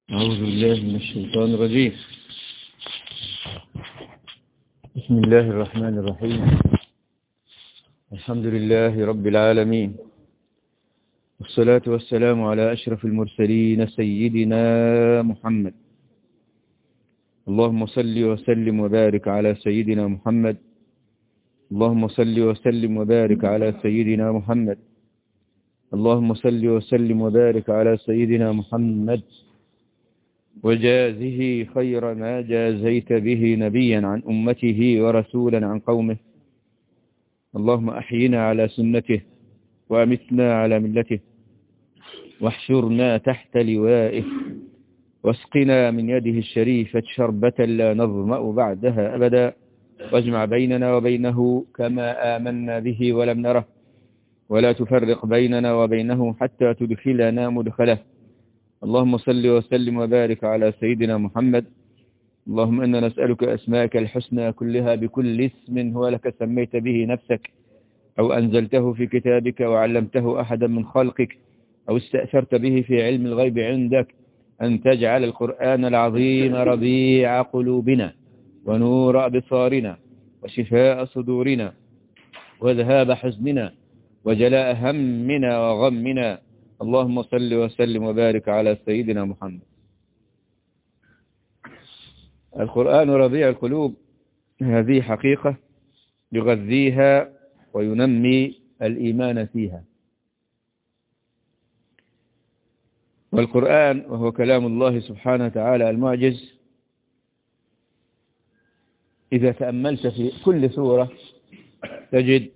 أعوذ بالله من الشيطان الرجيم بسم الله الرحمن الرحيم الحمد لله رب العالمين والصلاة والسلام على أشرف المرسلين سيدنا محمد اللهم صل وسلم وبارك على سيدنا محمد اللهم صل وسلم وبارك على سيدنا محمد اللهم صل وسلم وبارك على سيدنا محمد وجازه خير ما جازيت به نبيا عن أمته ورسولا عن قومه اللهم أحينا على سنته وأمتنا على ملته واحشرنا تحت لوائه واسقنا من يده الشريفة شربة لا نظمأ بعدها أبدا واجمع بيننا وبينه كما آمنا به ولم نره ولا تفرق بيننا وبينه حتى تدخلنا مدخله اللهم صل وسلم وبارك على سيدنا محمد اللهم إنا نسألك أسماءك الحسنى كلها بكل اسم هو لك سميت به نفسك أو أنزلته في كتابك وعلمته أحدا من خلقك أو استأثرت به في علم الغيب عندك أن تجعل القرآن العظيم ربيع قلوبنا ونور أبصارنا وشفاء صدورنا وذهاب حزننا وجلاء همنا وغمنا اللهم صل وسلم وبارك على سيدنا محمد القرآن ربيع القلوب هذه حقيقة يغذيها وينمي الإيمان فيها والقرآن وهو كلام الله سبحانه وتعالى المعجز إذا تأملت في كل سورة تجد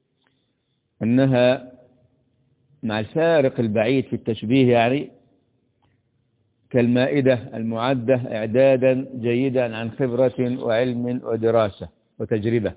أنها مع الفارق البعيد في التشبيه يعني كالمائدة المعدة إعدادا جيدا عن خبرة وعلم ودراسة وتجربة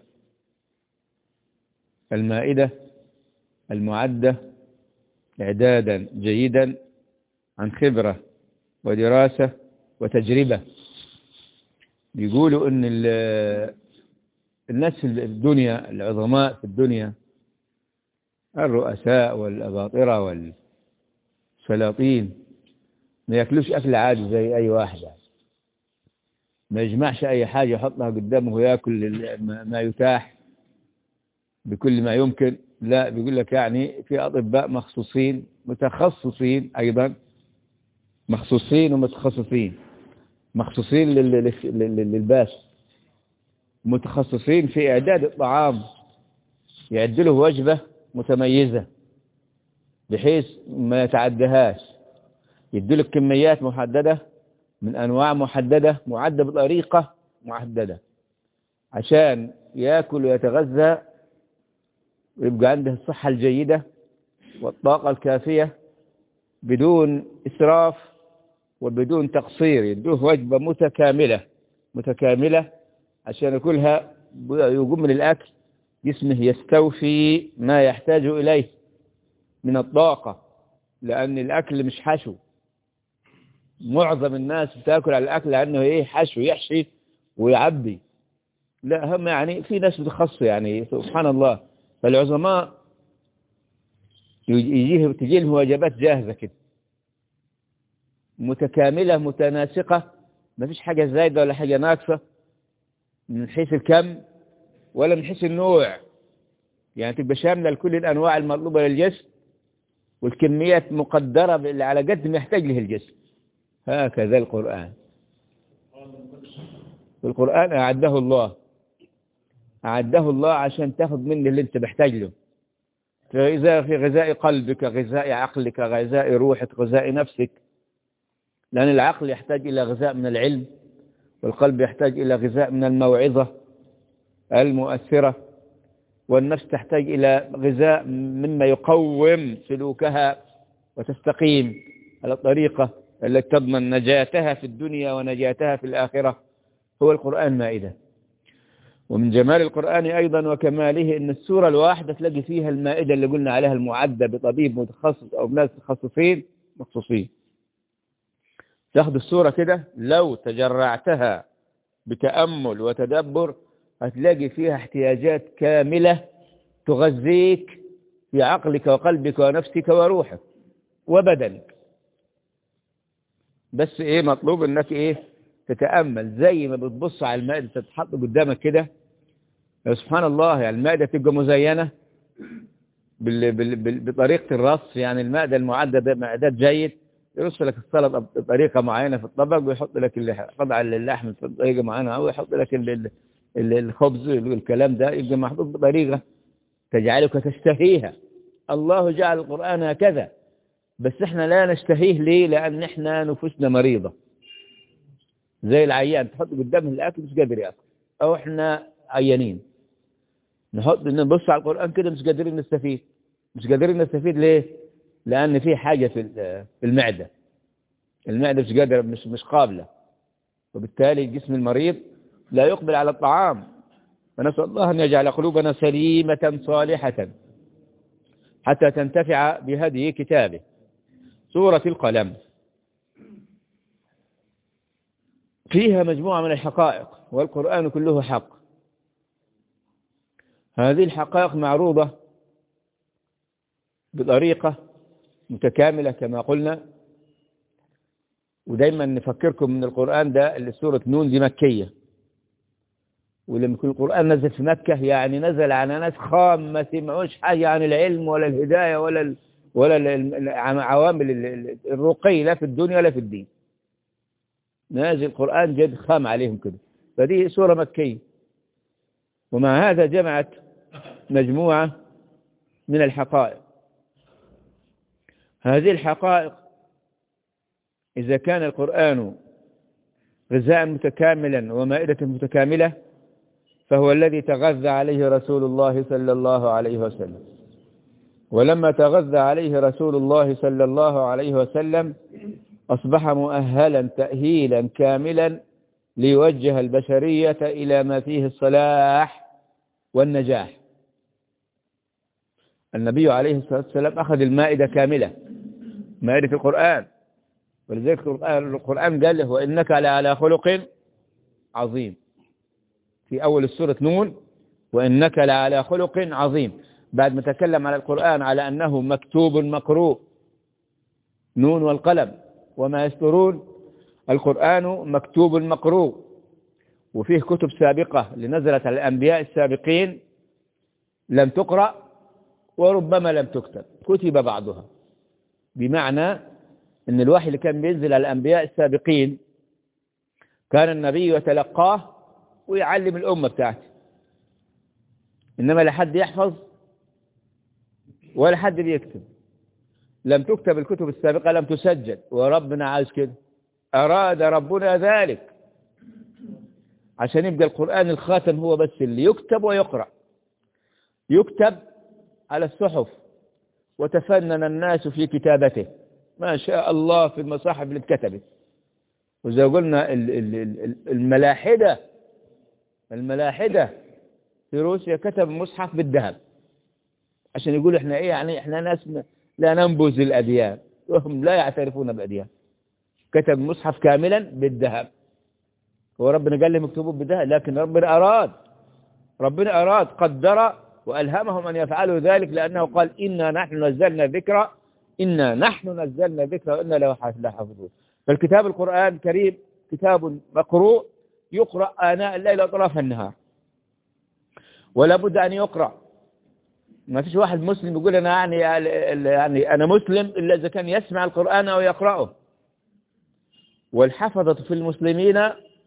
المائدة المعدة إعدادا جيدا عن خبرة ودراسة وتجربة بيقولوا أن الناس في الدنيا العظماء في الدنيا الرؤساء والأباطرة والسلاطين ما ياكلوش أكل عادي زي أي واحد يعني. ما يجمعش أي حاجة يحطها قدامه ويأكل ما يتاح بكل ما يمكن لا بيقول لك يعني في أطباء مخصوصين متخصصين أيضا مخصوصين ومتخصصين مخصوصين للباس متخصصين في إعداد الطعام يعدله وجبة متميزة بحيث ما يتعدهاش يدلك كميات محددة من أنواع محددة معدة بطريقة محددة عشان يأكل ويتغذى ويبقى عنده الصحة الجيدة والطاقة الكافية بدون إسراف وبدون تقصير يدوه وجبة متكاملة متكاملة عشان يأكلها يقوم من الأكل جسمه يستوفي ما يحتاج إليه من الطاقة لأن الأكل مش حشو معظم الناس بتاكل على الأكل لأنه إيه حشو يحشي ويعبي لا هم يعني في ناس بتخص يعني سبحان الله فالعظماء يجيه تجي لهم وجبات جاهزة كده متكاملة متناسقة ما فيش حاجة زايدة ولا حاجة ناقصة من حيث الكم ولا من حيث النوع يعني تبقى شاملة لكل الأنواع المطلوبة للجسم والكميات مقدرة على قد ما يحتاج له الجسم هكذا القرآن القرآن أعده الله أعده الله عشان تاخذ منه اللي انت محتاج له في غذاء في غذاء قلبك غذاء عقلك غذاء روحك غذاء نفسك لأن العقل يحتاج إلى غذاء من العلم والقلب يحتاج إلى غذاء من الموعظة المؤثرة والنفس تحتاج إلى غذاء مما يقوم سلوكها وتستقيم على الطريقة التي تضمن نجاتها في الدنيا ونجاتها في الآخرة هو القرآن مائدة ومن جمال القرآن أيضا وكماله أن السورة الواحدة تلاقي فيها المائدة اللي قلنا عليها المعدة بطبيب متخصص أو ناس متخصصين مخصوصين تاخذ السورة كده لو تجرعتها بتأمل وتدبر هتلاقي فيها احتياجات كاملة تغذيك في عقلك وقلبك ونفسك وروحك وبدنك بس ايه مطلوب انك ايه تتأمل زي ما بتبص على المائدة تتحط قدامك كده يا سبحان الله يعني المائدة تبقى مزينة بال بال بال بطريقة الرص يعني المائدة المعدة بمعدات جيد يرص لك السلطة بطريقة معينة في الطبق ويحط لك اللي- قطع اللحم بطريقة معينة أو يحط لك ال- ال- ال- الخبز والكلام ده يبقى محطوط بطريقة تجعلك تشتهيها الله جعل القرآن هكذا بس احنا لا نشتهيه ليه لأن احنا نفوسنا مريضة زي العيان تحط قدامه الأكل مش قادر يأكل أو احنا عيانين نحط نبص على القرآن كده مش قادرين نستفيد مش قادرين نستفيد ليه لأن في حاجة في ال- في المعدة المعدة مش قادرة مش مش قابلة وبالتالي الجسم المريض لا يقبل على الطعام فنسأل الله أن يجعل قلوبنا سليمة صالحة حتى تنتفع بهدي كتابه سورة القلم فيها مجموعة من الحقائق والقرآن كله حق هذه الحقائق معروضة بطريقة متكاملة كما قلنا ودايما نفكركم من القرآن ده اللي سورة نون دي مكية ولما يكون القرآن نزل في مكة يعني نزل على ناس خام ما سمعوش حاجة عن العلم ولا الهداية ولا ال ولا ال- ال- عوامل ال- ال- الرقي لا في الدنيا ولا في الدين نازل القرآن جد خام عليهم كده فدي سورة مكية ومع هذا جمعت مجموعة من الحقائق هذه الحقائق إذا كان القرآن غذاء متكاملا ومائدة متكاملة فهو الذي تغذى عليه رسول الله صلى الله عليه وسلم ولما تغذى عليه رسول الله صلى الله عليه وسلم أصبح مؤهلا تأهيلا كاملا ليوجه البشرية إلى ما فيه الصلاح والنجاح النبي عليه الصلاة والسلام أخذ المائدة كاملة مائدة القرآن ولذلك القرآن, القرآن قال له وإنك لعلى خلق عظيم في أول السورة نون وإنك لعلى خلق عظيم بعد ما تكلم على القرآن على أنه مكتوب مقروء نون والقلم وما يسترون القرآن مكتوب مقروء وفيه كتب سابقة لنزلت على الأنبياء السابقين لم تقرأ وربما لم تكتب كتب بعضها بمعنى أن الوحي اللي كان بينزل على الأنبياء السابقين كان النبي يتلقاه ويعلم الأمة بتاعته إنما لا حد يحفظ ولا حد بيكتب لم تكتب الكتب السابقة لم تسجل وربنا عايز كده أراد ربنا ذلك عشان يبقى القرآن الخاتم هو بس اللي يكتب ويقرأ يكتب على الصحف وتفنن الناس في كتابته ما شاء الله في المصاحف اللي اتكتبت وزي قلنا ال- ال- ال- الملاحدة الملاحدة في روسيا كتب مصحف بالذهب عشان يقول احنا ايه يعني احنا ناس م- لا ننبذ الأديان وهم لا يعترفون بالأديان كتب مصحف كاملا بالذهب هو ربنا قال لهم اكتبوا بالذهب لكن ربنا أراد ربنا أراد قدر وألهمهم أن يفعلوا ذلك لأنه قال إنا نحن نزلنا ذكرى إنا نحن نزلنا ذكرى وإنا له حافظون فالكتاب القرآن الكريم كتاب مقروء يقرأ آناء الليل وأطراف النهار ولا بد أن يقرأ ما فيش واحد مسلم يقول أنا يعني يعني أنا مسلم إلا إذا كان يسمع القرآن أو يقرأه والحفظة في المسلمين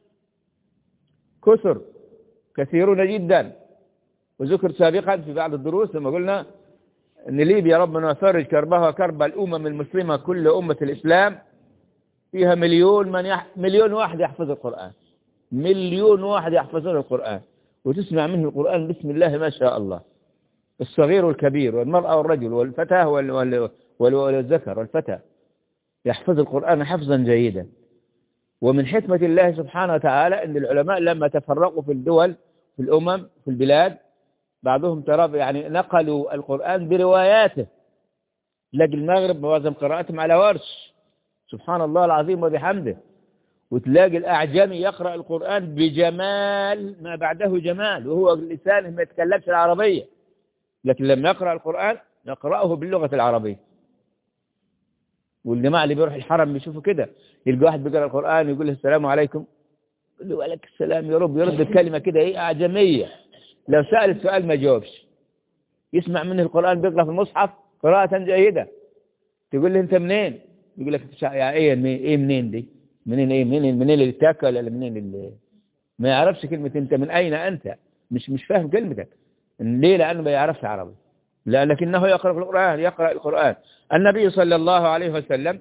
كثر كثيرون جدا وذكر سابقا في بعض الدروس لما قلنا أن ليبيا ربنا يفرج كربها وكرب الأمم المسلمة كل أمة الإسلام فيها مليون من يح... مليون واحد يحفظ القرآن مليون واحد يحفظون القرآن وتسمع منه القرآن بسم الله ما شاء الله الصغير والكبير والمرأة والرجل والفتاة وال... وال... وال... والذكر والفتى يحفظ القرآن حفظا جيدا ومن حكمة الله سبحانه وتعالى أن العلماء لما تفرقوا في الدول في الأمم في البلاد بعضهم ترى يعني نقلوا القرآن برواياته تلاقي المغرب معظم قراءتهم على ورش سبحان الله العظيم وبحمده وتلاقي الأعجمي يقرأ القرآن بجمال ما بعده جمال وهو لسانه ما يتكلمش العربية لكن لما يقرأ القرآن يقرأه باللغة العربية والجماعة اللي بيروح الحرم بيشوفوا كده يلقى واحد بيقرأ القرآن يقول له السلام عليكم يقول له وعليك السلام يا رب يرد الكلمة كده ايه أعجمية لو سأل السؤال ما جاوبش يسمع منه القرآن بيقرأ في المصحف قراءة جيدة تقول له انت منين يقول لك يا ايه منين ايه منين دي منين ايه منين منين اللي تاكل ولا منين اللي ما يعرفش كلمة انت من اين انت مش مش فاهم كلمتك ليه لانه ما يعرفش عربي لا لكنه يقرأ في القرآن يقرأ القرآن النبي صلى الله عليه وسلم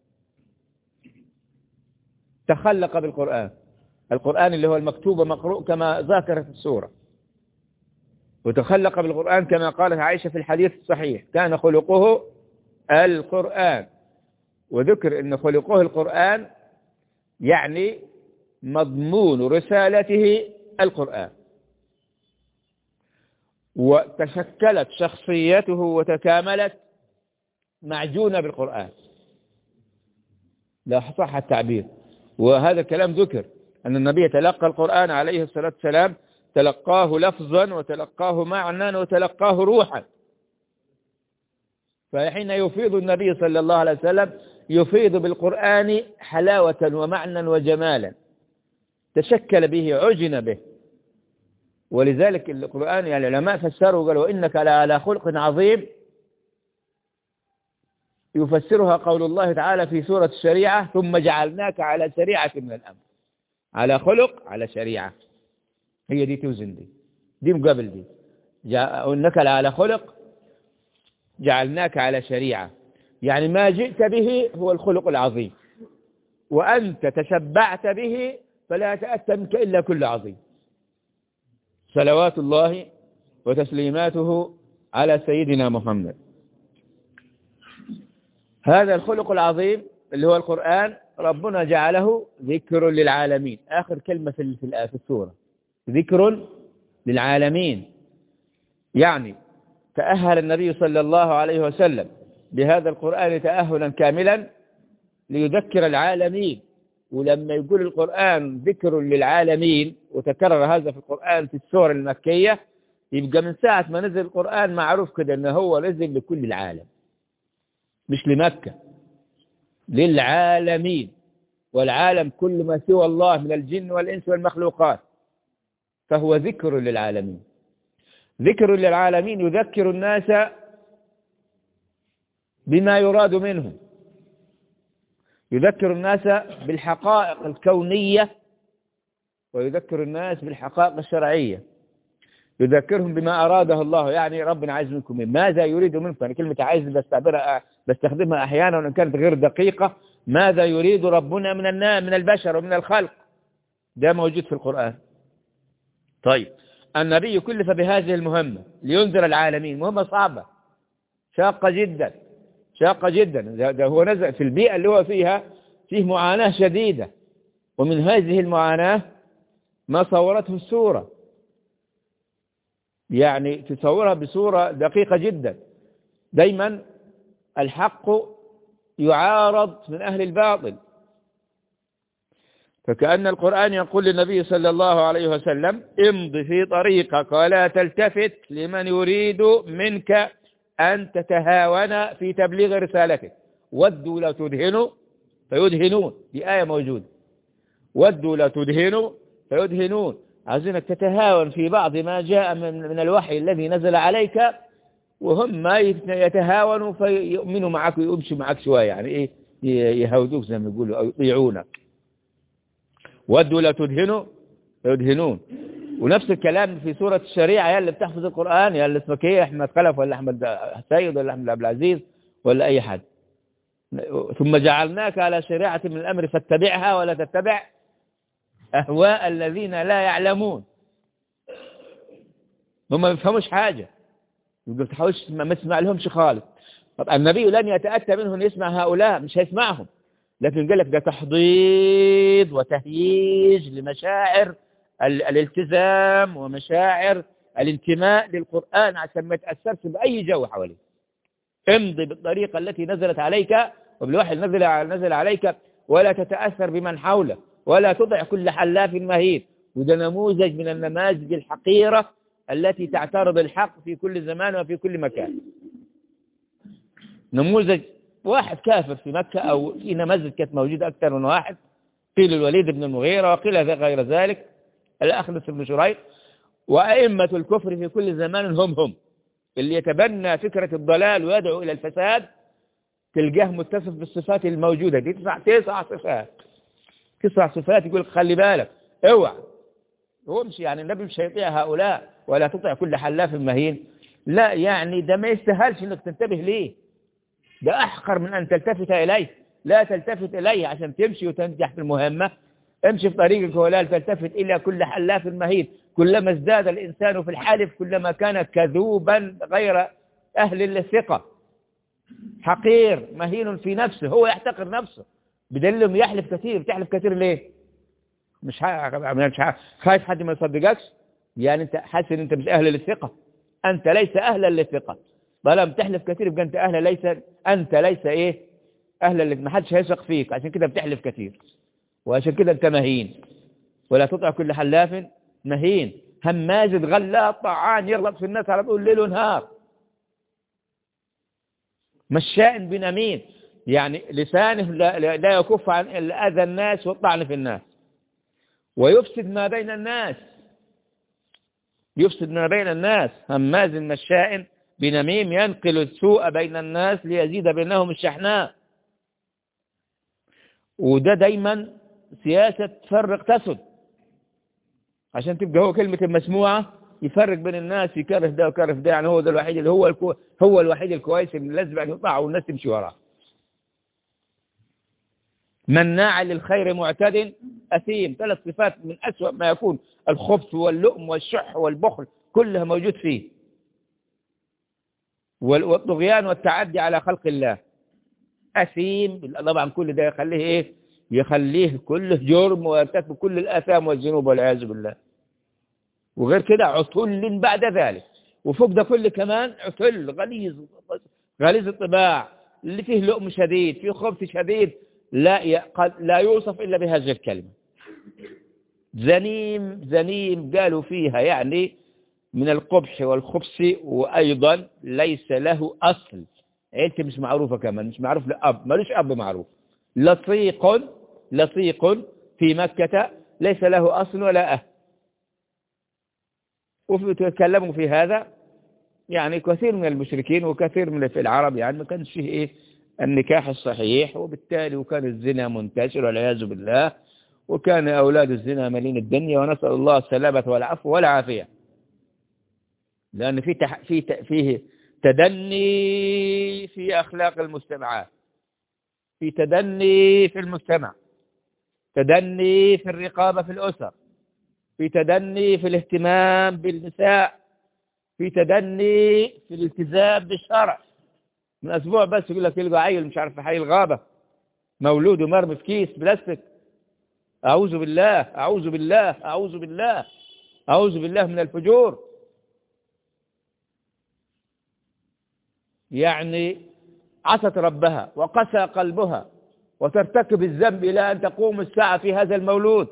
تخلق بالقرآن القرآن اللي هو المكتوب ومقروء كما ذكرت السورة وتخلق بالقرآن كما قالت عائشة في الحديث الصحيح كان خلقه القرآن وذكر أن خلقه القرآن يعني مضمون رسالته القرآن وتشكلت شخصيته وتكاملت معجونة بالقرآن لا صح التعبير وهذا الكلام ذكر أن النبي تلقى القرآن عليه الصلاة والسلام تلقاه لفظا وتلقاه معنى وتلقاه روحا فحين يفيض النبي صلى الله عليه وسلم يفيض بالقرآن حلاوة ومعنى وجمالا تشكل به عجن به ولذلك القرآن يعني العلماء فسروا قالوا إنك لعلى خلق عظيم يفسرها قول الله تعالى في سورة الشريعة ثم جعلناك على شريعة من الأمر على خلق على شريعة هي دي توزن دي دي مقابل دي إنك لعلى خلق جعلناك على شريعة يعني ما جئت به هو الخلق العظيم وأنت تشبعت به فلا يتأتى منك إلا كل عظيم صلوات الله وتسليماته على سيدنا محمد هذا الخلق العظيم اللي هو القرآن ربنا جعله ذكر للعالمين آخر كلمة في في السورة ذكر للعالمين يعني تأهل النبي صلى الله عليه وسلم بهذا القرآن تأهلا كاملا ليذكر العالمين ولما يقول القرآن ذكر للعالمين وتكرر هذا في القرآن في السور المكية يبقى من ساعة ما نزل القرآن معروف كده أنه هو نزل لكل العالم مش لمكة للعالمين والعالم كل ما سوى الله من الجن والإنس والمخلوقات فهو ذكر للعالمين ذكر للعالمين يذكر الناس بما يراد منهم يذكر الناس بالحقائق الكونية ويذكر الناس بالحقائق الشرعية يذكرهم بما أراده الله يعني ربنا عايز منكم من ماذا يريد منكم يعني كلمة عايز بستعبرها بستخدمها أحيانا وإن كانت غير دقيقة ماذا يريد ربنا من الناس من البشر ومن الخلق ده موجود في القرآن طيب النبي كلف بهذه المهمة لينذر العالمين مهمة صعبة شاقة جدا شاقة جدا ده هو نزل في البيئة اللي هو فيها فيه معاناة شديدة ومن هذه المعاناة ما صورته السورة يعني تصورها بصورة دقيقة جدا دايما الحق يعارض من أهل الباطل فكأن القرآن يقول للنبي صلى الله عليه وسلم امض في طريقك ولا تلتفت لمن يريد منك أن تتهاون في تبليغ رسالتك ودوا لا تدهنوا فيدهنون دي آية موجودة ودوا لا تدهنوا فيدهنون عايزينك تتهاون في بعض ما جاء من, من الوحي الذي نزل عليك وهم ما يتهاونوا فيؤمنوا معك ويمشوا معك شوية يعني إيه يهودوك زي ما يقولوا أو يطيعونك ودوا لا تدهنوا فيدهنون ونفس الكلام في سورة الشريعة يا اللي بتحفظ القرآن يا اللي اسمك ايه احمد خلف ولا احمد سيد ولا احمد عبد العزيز ولا اي حد ثم جعلناك على شريعة من الامر فاتبعها ولا تتبع اهواء الذين لا يعلمون هم ما بيفهموش حاجة يقول تحاولش ما تسمع لهمش خالص طب النبي لن يتأتى منهم أن يسمع هؤلاء مش هيسمعهم لكن قال لك ده تحضيض وتهييج لمشاعر الالتزام ومشاعر الانتماء للقرآن عشان ما يتأثرش بأي جو حواليه امضي بالطريقة التي نزلت عليك وبالوحي نزل نزل عليك ولا تتأثر بمن حولك ولا تضع كل حلاف مهيب وده نموذج من النماذج الحقيرة التي تعترض الحق في كل زمان وفي كل مكان نموذج واحد كافر في مكة أو في مسجد كانت موجودة أكثر من واحد قيل الوليد بن المغيرة وقيل غير ذلك الأخنس بن شريح وأئمة الكفر في كل زمان هم هم اللي يتبنى فكرة الضلال ويدعو إلى الفساد تلقاه متصف بالصفات الموجودة دي تسع تسع صفات تسع صفات يقول خلي بالك اوعى هو مش يعني النبي مش هيطيع هؤلاء ولا تطيع كل حلاف مهين لا يعني ده ما يستاهلش انك تنتبه ليه ده احقر من ان تلتفت اليه لا تلتفت اليه عشان تمشي وتنجح في المهمة امشي في طريقك ولا تلتفت الى كل حلاف مهين كلما ازداد الانسان في الحلف كلما كان كذوبا غير اهل الثقة حقير مهين في نفسه هو يحتقر نفسه بدلهم يحلف كثير بتحلف كثير ليه مش مش خايف حد ما يصدقكش يعني انت حاسس ان انت مش اهل للثقة انت ليس اهلا للثقة طالما بتحلف كثير يبقى انت اهل ليس انت ليس ايه اهلا لك ما حدش هيثق فيك عشان كده بتحلف كثير وعشان كده انت مهين ولا تطع كل حلاف مهين هماز غلاط طعان يغلط في الناس على طول ليل ونهار مشاء بنميم يعني لسانه لا, لا يكف عن أذى الناس والطعن في الناس ويفسد ما بين الناس يفسد ما بين الناس هماز مشاء بنميم ينقل السوء بين الناس ليزيد بينهم الشحناء وده دايما سياسة تفرق تسد عشان تبقى هو كلمة المسموعة يفرق بين الناس يكره ده وكره ده يعني هو ده الوحيد اللي هو الكو هو الوحيد الكويس اللي لازم أن يطاع والناس تمشي وراه مناع للخير معتد أثيم ثلاث صفات من أسوأ ما يكون الخبث واللؤم والشح والبخل كلها موجود فيه والطغيان والتعدي على خلق الله أثيم طبعا كل ده يخليه إيه يخليه كله جرم ويرتكب كل الآثام والذنوب والعياذ بالله وغير كده عتل بعد ذلك وفوق ده كله كمان عتل غليظ غليظ الطباع اللي فيه لؤم شديد فيه خبث شديد لا قد لا يوصف إلا بهذه الكلمة زنيم زنيم قالوا فيها يعني من القبح والخبث وأيضا ليس له أصل عيلتي مش معروفة كمان مش معروف لأب ملوش أب معروف لصيق لصيق في مكة ليس له أصل ولا أهل وتكلموا في هذا يعني كثير من المشركين وكثير من في العرب يعني ما كانش فيه إيه النكاح الصحيح وبالتالي وكان الزنا منتشر والعياذ بالله وكان أولاد الزنا ملين الدنيا ونسأل الله السلامة والعفو والعافية لأن في تح... في ت... فيه تدني في أخلاق المجتمعات في تدني في المجتمع تدني في الرقابة في الأسر في تدني في الاهتمام بالنساء في تدني في الالتزام بالشرع من أسبوع بس يقول لك يلقى عيل مش عارف في حي الغابة مولود ومرمي في كيس بلاستيك أعوذ بالله أعوذ بالله أعوذ بالله أعوذ بالله من الفجور يعني عصت ربها وقسى قلبها وترتكب الذنب إلى أن تقوم الساعة في هذا المولود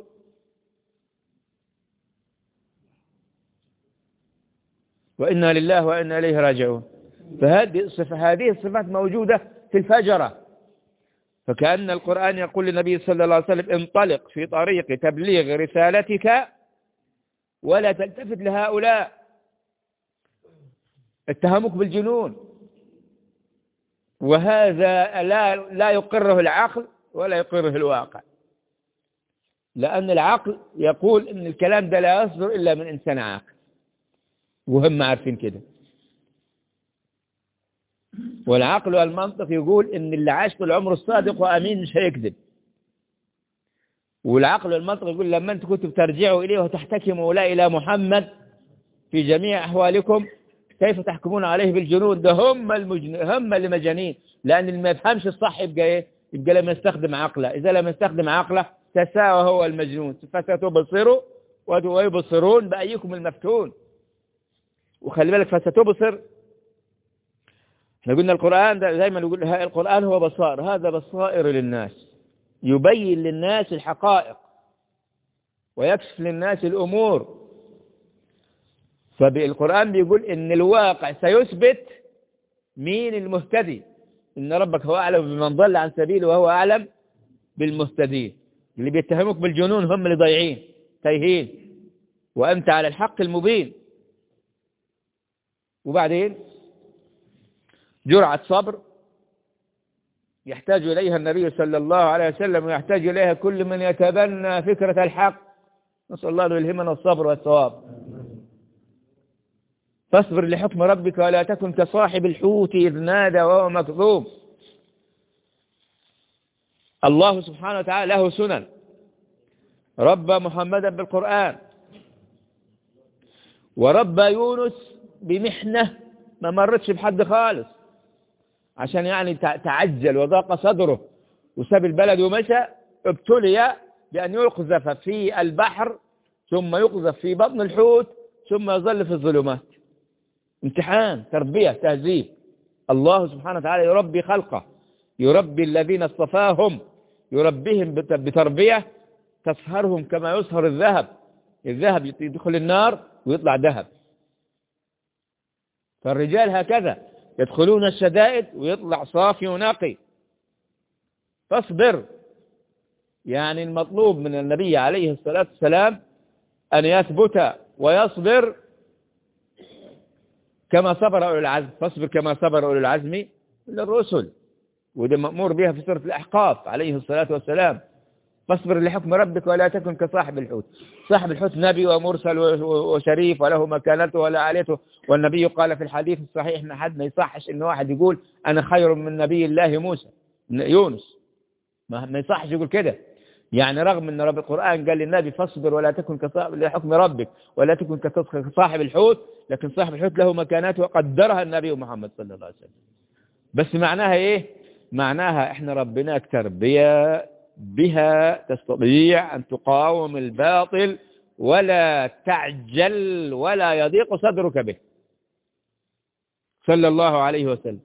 وإنا لله وإنا إليه راجعون فهذه الصفة هذه الصفات موجودة في الفجرة فكأن القرآن يقول للنبي صلى الله عليه وسلم انطلق في طريق تبليغ رسالتك ولا تلتفت لهؤلاء اتهموك بالجنون وهذا لا, لا يقره العقل ولا يقره الواقع لأن العقل يقول إن الكلام ده لا يصدر إلا من إنسان عاقل وهم عارفين كده والعقل والمنطق يقول ان اللي عاش طول عمره الصادق وامين مش هيكذب والعقل والمنطق يقول لما انتم كنتم ترجعوا اليه وتحتكموا لا الى محمد في جميع احوالكم كيف تحكمون عليه بالجنون ده هم المجن... هم اللي مجانين لان اللي ما يفهمش الصح يبقى ايه يبقى لما يستخدم عقله اذا لم يستخدم عقله تساوى هو المجنون فستبصروا ويبصرون بايكم المفتون وخلي بالك فستبصر احنا قلنا القرآن دائما نقول القرآن هو بصائر هذا بصائر للناس يبين للناس الحقائق ويكشف للناس الأمور فالقرآن بيقول إن الواقع سيثبت مين المهتدي إن ربك هو أعلم بمن ضل عن سبيله وهو أعلم بالمهتدين اللي بيتهموك بالجنون هم اللي ضايعين تايهين وأنت على الحق المبين وبعدين جرعة صبر يحتاج إليها النبي صلى الله عليه وسلم ويحتاج إليها كل من يتبنى فكرة الحق نسأل الله أن يلهمنا الصبر والثواب فاصبر لحكم ربك ولا تكن كصاحب الحوت إذ نادى وهو مكذوب الله سبحانه وتعالى له سنن ربى محمدا بالقرآن وربى يونس بمحنة ما مرتش بحد خالص عشان يعني تعجل وضاق صدره وساب البلد ومشى ابتلي بأن يقذف في البحر ثم يقذف في بطن الحوت ثم يظل في الظلمات امتحان تربية تهذيب الله سبحانه وتعالى يربي خلقه يربي الذين اصطفاهم يربيهم بتربية تصهرهم كما يصهر الذهب الذهب يدخل النار ويطلع ذهب فالرجال هكذا يدخلون الشدائد ويطلع صافي ونقي فاصبر يعني المطلوب من النبي عليه الصلاة والسلام أن يثبت ويصبر كما صبر أولي العزم فاصبر كما صبر أولي العزم للرسل وده مأمور بها في سورة الأحقاف عليه الصلاة والسلام فاصبر لحكم ربك ولا تكن كصاحب الحوت صاحب الحوت نبي ومرسل وشريف وله مكانته ولا عليته والنبي قال في الحديث الصحيح ان حد ما يصحش ان واحد يقول انا خير من نبي الله موسى يونس ما يصحش يقول كده يعني رغم ان رب القرآن قال للنبي فاصبر ولا تكن كصاحب لحكم ربك ولا تكن كصاحب الحوت لكن صاحب الحوت له مكانات وقدرها النبي محمد صلى الله عليه وسلم بس معناها ايه معناها احنا ربناك تربية بها تستطيع ان تقاوم الباطل ولا تعجل ولا يضيق صدرك به صلى الله عليه وسلم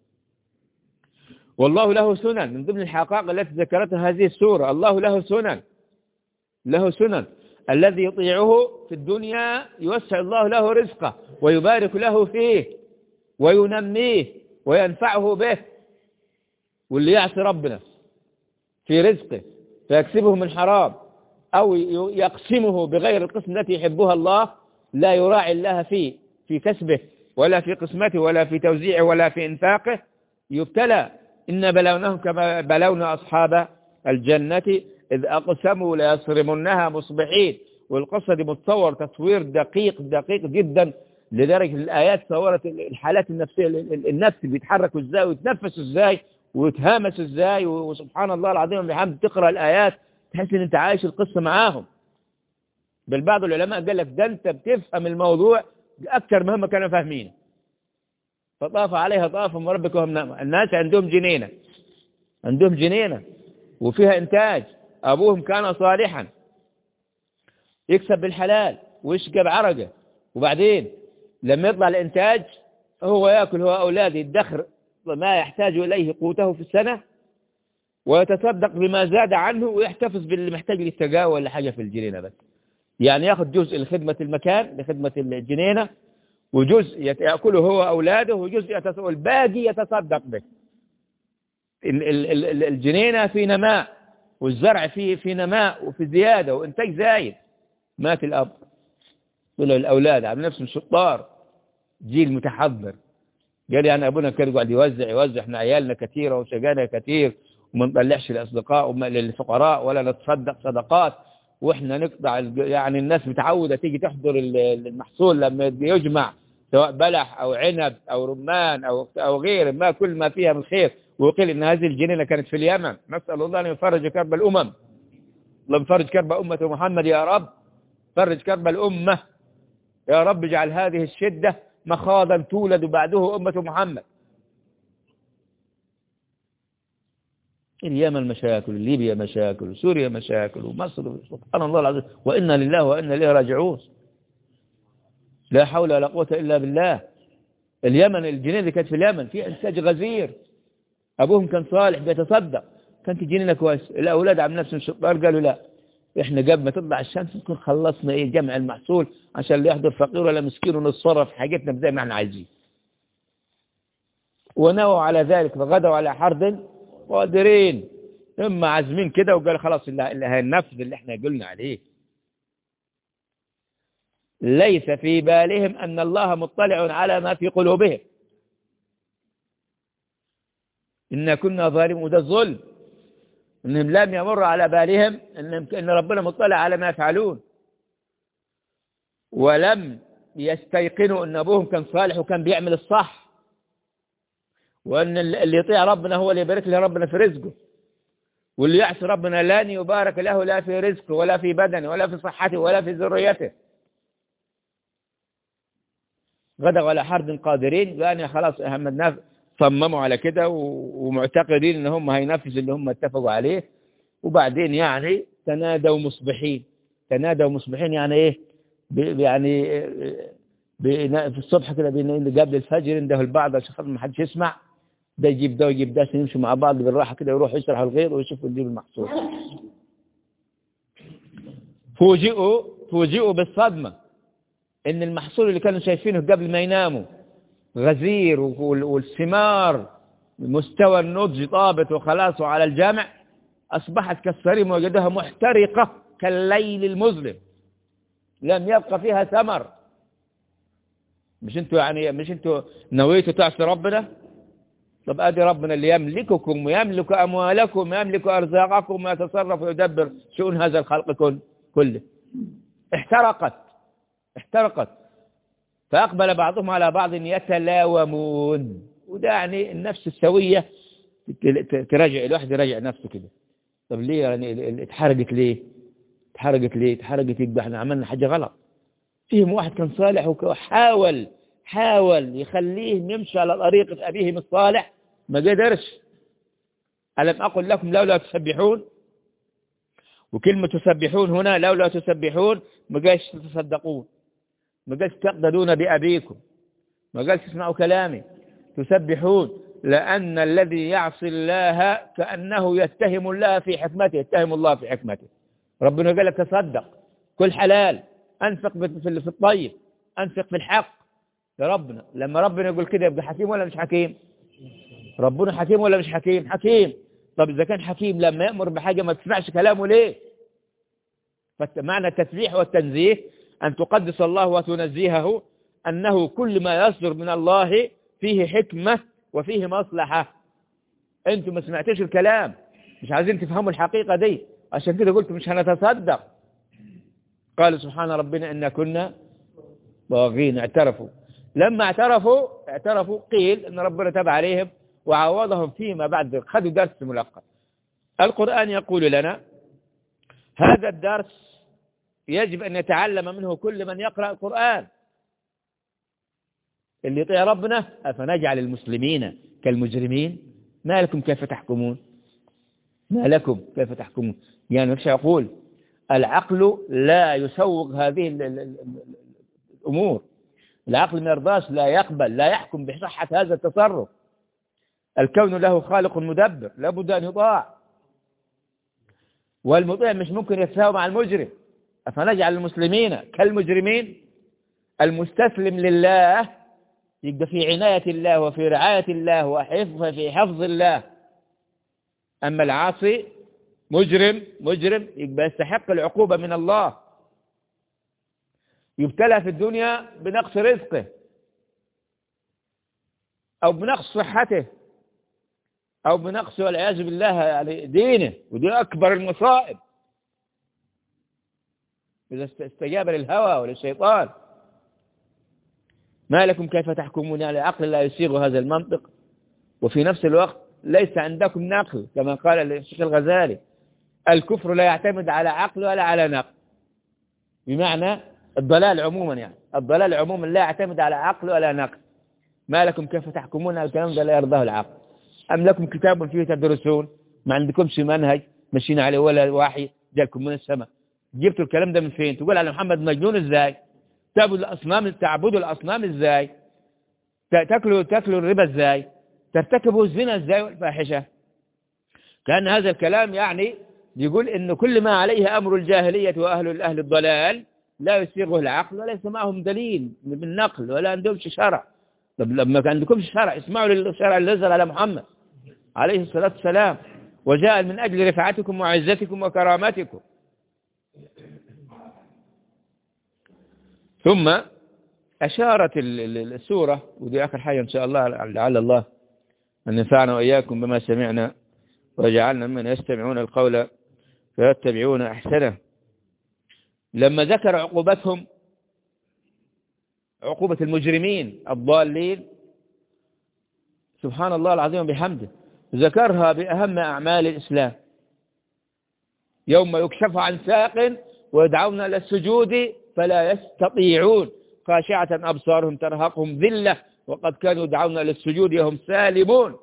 والله له سنن من ضمن الحقائق التي ذكرتها هذه السورة الله له سنن له سنن الذي يطيعه في الدنيا يوسع الله له رزقه ويبارك له فيه وينميه وينفعه به واللي يعصي ربنا في رزقه فيكسبه من حرام أو يقسمه بغير القسم التي يحبها الله لا يراعي الله فيه في كسبه ولا في قسمته ولا في توزيعه ولا في إنفاقه يبتلى إن بلوناهم كما بلونا أصحاب الجنة إذ أقسموا ليصرمنها مصبحين والقصة دي متصور تصوير دقيق دقيق جدا لدرجة الآيات صورت الحالات النفسية النفس بيتحركوا ازاي ويتنفسوا ازاي ويتهامسوا ازاي وسبحان الله العظيم بحمد تقرأ الآيات تحس ان انت عايش القصة معاهم بل بعض العلماء قال لك ده انت بتفهم الموضوع أكثر مما كانوا فاهمينه فطاف عليها طاف من ربك وهم نام الناس عندهم جنينة عندهم جنينة وفيها إنتاج أبوهم كان صالحا يكسب بالحلال ويشقى بعرقه وبعدين لما يطلع الإنتاج هو يأكل هو أولاده يدخر ما يحتاج إليه قوته في السنة ويتصدق بما زاد عنه ويحتفظ باللي محتاج للتقاوى ولا حاجة في الجنينة بس يعني ياخذ جزء لخدمة المكان لخدمة الجنينة وجزء يأكله هو أولاده وجزء يتصدق والباقي يتصدق به الجنينة في نماء والزرع في في نماء وفي زيادة وإنتاج زايد مات الأب طلعوا الأولاد عم نفسهم شطار جيل متحضر قال يعني أبونا كان يقعد يوزع يوزع احنا عيالنا كثيرة وشجانا كثير وما نطلعش للأصدقاء وما للفقراء ولا نتصدق صدقات واحنا نقطع يعني الناس متعودة تيجي تحضر المحصول لما يجمع سواء بلح أو عنب أو رمان أو أو غيره ما كل ما فيها من خير وقيل إن هذه الجنينة كانت في اليمن نسأل الله أن يفرج كرب الأمم اللهم فرج كرب أمة محمد يا رب فرج كرب الأمة يا رب اجعل هذه الشدة مخاضا تولد بعده أمة محمد اليمن مشاكل ليبيا مشاكل سوريا مشاكل ومصر سبحان الله العظيم وإنا لله وإنا إليه راجعون لا حول ولا قوة إلا بالله اليمن الجنين اللي كانت في اليمن في إنتاج غزير أبوهم كان صالح بيتصدق كانت جنينة كويس الأولاد عم نفسهم شطار قالوا لا إحنا قبل ما تطلع الشمس نكون خلصنا إيه جمع المحصول عشان لا يحضر فقير ولا مسكين ونتصرف حاجتنا زي ما إحنا عايزين ونووا على ذلك فغدوا على حرد قادرين هم عازمين كده وقال خلاص اللي اللي هينفذ اللي احنا قلنا عليه ليس في بالهم أن الله مطلع على ما في قلوبهم إن كنا ظالمين وده الظلم إنهم لم يمر على بالهم إن إن ربنا مطلع على ما يفعلون ولم يستيقنوا أن أبوهم كان صالح وكان بيعمل الصح وأن اللي يطيع ربنا هو اللي يبارك له ربنا في رزقه واللي يعصي ربنا لن يبارك له لا في رزقه ولا في بدنه ولا في صحته ولا في ذريته غدا ولا حرد قادرين يعني خلاص أهم الناس صمموا على كده و- ومعتقدين ان هم هينفذوا اللي هم اتفقوا عليه وبعدين يعني تنادوا مصبحين تنادوا مصبحين يعني ايه ب- يعني آه، ب- في الصبح كده بين- قبل الفجر عنده البعض عشان خاطر ما حدش يسمع ده يجيب ده ويجيب ده عشان يمشوا مع بعض بالراحه كده يروحوا يسرحوا الغير ويشوفوا يجيب المحصول فوجئوا فوجئوا بالصدمه ان المحصول اللي كانوا شايفينه قبل ما يناموا غزير وال- والثمار مستوى النضج طابت وخلاص على الجامع أصبحت كالصريم وجدها محترقة كالليل المظلم لم يبقى فيها ثمر مش انتوا يعني مش انتوا نويتوا تعصي ربنا طب ادي ربنا اللي يملككم ويملك اموالكم ويملك ارزاقكم ويتصرف ويدبر شؤون هذا الخلق كل- كله احترقت احترقت فأقبل بعضهم على بعض يتلاومون وده يعني النفس السوية ت- تراجع الواحد يراجع نفسه كده طب ليه يعني ال- ال- اتحرقت ليه اتحرقت ليه اتحرقت يبقى احنا عملنا حاجة غلط فيهم واحد كان صالح وحاول حاول يخليهم يمشي على طريقة أبيهم الصالح ما قدرش ألم أقل لكم لولا تسبحون وكلمة تسبحون هنا لولا تسبحون ما قالش تتصدقون ما قالش تقتدون بأبيكم ما قالش اسمعوا كلامي تسبحون لأن الذي يعصي الله كأنه يتهم الله في حكمته يتهم الله في حكمته ربنا قال لك تصدق كل حلال أنفق في في الطيب أنفق في الحق يا ربنا لما ربنا يقول كده يبقى حكيم ولا مش حكيم ربنا حكيم ولا مش حكيم حكيم طب إذا كان حكيم لما يأمر بحاجة ما تسمعش كلامه ليه فمعنى التسبيح والتنزيه أن تقدس الله وتنزيهه أنه كل ما يصدر من الله فيه حكمة وفيه مصلحة أنتم ما سمعتوش الكلام مش عايزين تفهموا الحقيقة دي عشان كده قلت مش هنتصدق قال سبحان ربنا إن كنا طاغين اعترفوا لما اعترفوا اعترفوا قيل ان ربنا تاب عليهم وعوضهم فيما بعد خذوا درس ملقب القرآن يقول لنا هذا الدرس يجب أن يتعلم منه كل من يقرأ القرآن اللي يطيع ربنا أفنجعل المسلمين كالمجرمين ما لكم كيف تحكمون ما لكم كيف تحكمون يعني مش يقول العقل لا يسوق هذه ال- ال- ال- الأمور العقل ما يرضاش لا يقبل لا يحكم بصحة هذا التصرف الكون له خالق مدبر لابد أن يطاع والمطيع مش ممكن يتساوى مع المجرم أفنجعل المسلمين كالمجرمين المستسلم لله يبقى في عناية الله وفي رعاية الله وحفظ في حفظ الله أما العاصي مجرم مجرم يبقى يستحق العقوبة من الله يبتلى في الدنيا بنقص رزقه أو بنقص صحته أو بنقص والعياذ بالله يعني دينه ودي أكبر المصائب إذا است- استجاب للهوى وللشيطان ما لكم كيف تحكمون يعني العقل لا يسيغ هذا المنطق وفي نفس الوقت ليس عندكم نقل كما قال الشيخ الغزالي الكفر لا يعتمد على عقل ولا على نقل بمعنى الضلال عموما يعني الضلال عموما لا يعتمد على عقل ولا نقل ما لكم كيف تحكمون الكلام ده لا يرضاه العقل أم لكم كتاب فيه تدرسون ما عندكمش منهج ماشيين عليه ولا وحي جالكم من السماء جبتوا الكلام ده من فين تقول على محمد مجنون ازاي تعبدوا الاصنام تعبدوا الاصنام ازاي تا- تاكلوا تاكلوا الربا ازاي ترتكبوا الزنا ازاي والفاحشه كان هذا الكلام يعني يقول ان كل ما عليه امر الجاهليه واهل اهل الضلال لا يسيغه العقل وليس معهم دليل بالنقل ولا عندهمش شرع طب لما كان عندكمش شرع اسمعوا للشرع اللي نزل على محمد عليه الصلاة والسلام وجاء من أجل رفعتكم وعزتكم وكرامتكم ثم أشارت السورة ودي آخر حاجة إن شاء الله لعل الله أن ينفعنا وإياكم بما سمعنا وجعلنا ممن يستمعون القول فيتبعون أحسنه لما ذكر عقوبتهم عقوبة المجرمين الضالين سبحان الله العظيم بحمده ذكرها بأهم أعمال الإسلام يوم يكشف عن ساق ويدعون إلى السجود فلا يستطيعون خاشعة أبصارهم ترهقهم ذلة وقد كانوا يدعون إلى السجود وهم سالمون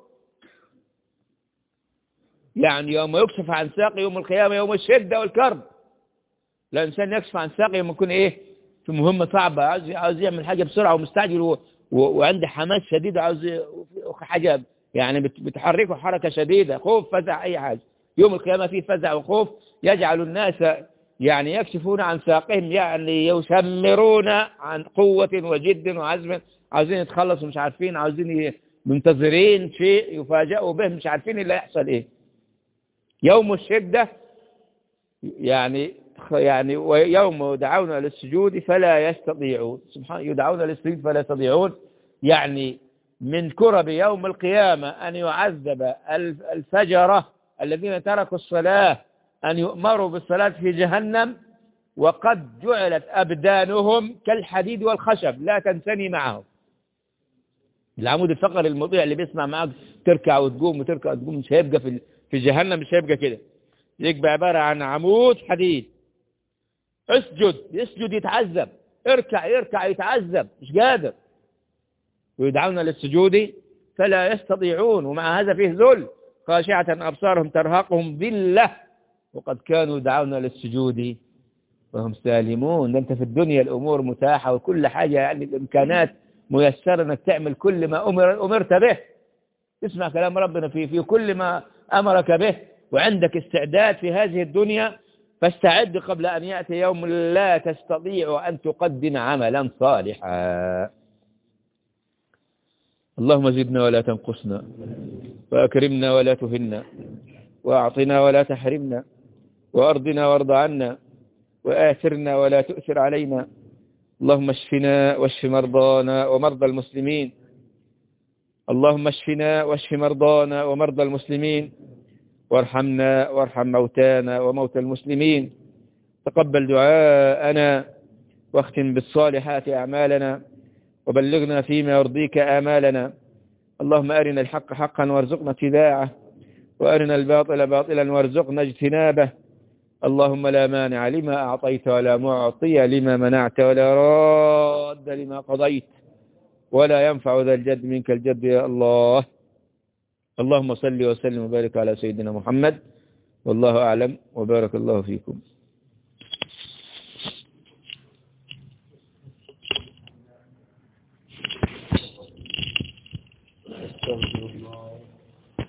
يعني يوم يكشف عن ساق يوم القيامة يوم الشدة والكرب الإنسان يكشف عن ساق يوم يكون إيه في مهمة صعبة عاوز عاوز يعمل حاجة بسرعة ومستعجل و... و... وعنده حماس شديد عاوز حاجة يعني بت... بتحركه حركة شديدة خوف فزع أي حاجة يوم القيامة فيه فزع وخوف يجعل الناس يعني يكشفون عن ساقهم يعني يشمرون عن قوة وجد وعزم عاوزين يتخلصوا مش عارفين عاوزين منتظرين شيء يفاجئوا به مش عارفين اللي هيحصل ايه يوم الشدة يعني يعني ويوم يدعون للسجود فلا يستطيعون سبحان يدعون للسجود فلا يستطيعون يعني من كرب يوم القيامة أن يعذب الفجرة الذين تركوا الصلاة أن يؤمروا بالصلاة في جهنم وقد جعلت أبدانهم كالحديد والخشب لا تنسني معهم العمود الفقري المطيع اللي بيسمع معك تركع وتقوم وتركع وتقوم مش هيبقى في في جهنم مش هيبقى كده يبقى عبارة عن عمود حديد اسجد يسجد يتعذب اركع يركع يتعذب مش قادر ويدعون للسجود فلا يستطيعون ومع هذا فيه ذل خاشعة أبصارهم ترهقهم ذلة وقد كانوا يدعون للسجود وهم سالمون أنت في الدنيا الأمور متاحة وكل حاجة يعني الإمكانات ميسرة أنك تعمل كل ما أمر أمرت به اسمع كلام ربنا في في كل ما أمرك به وعندك استعداد في هذه الدنيا فاستعد قبل أن يأتي يوم لا تستطيع أن تقدم عملا صالحا اللهم زدنا ولا تنقصنا وأكرمنا ولا تهنا وأعطنا ولا تحرمنا وأرضنا وارض عنا وآثرنا ولا تؤثر علينا اللهم اشفنا واشف مرضانا ومرضى المسلمين اللهم اشفنا واشف مرضانا ومرضى المسلمين وارحمنا وارحم موتانا وموتى المسلمين تقبل دعاءنا واختم بالصالحات أعمالنا وبلغنا فيما يرضيك آمالنا اللهم أرنا الحق حقا وارزقنا اتباعه وأرنا الباطل باطلا وارزقنا اجتنابه اللهم لا مانع لما أعطيت ولا معطي لما منعت ولا راد لما قضيت ولا ينفع ذا الجد منك الجد يا الله اللهم صل وسلم وبارك على سيدنا محمد والله أعلم وبارك الله فيكم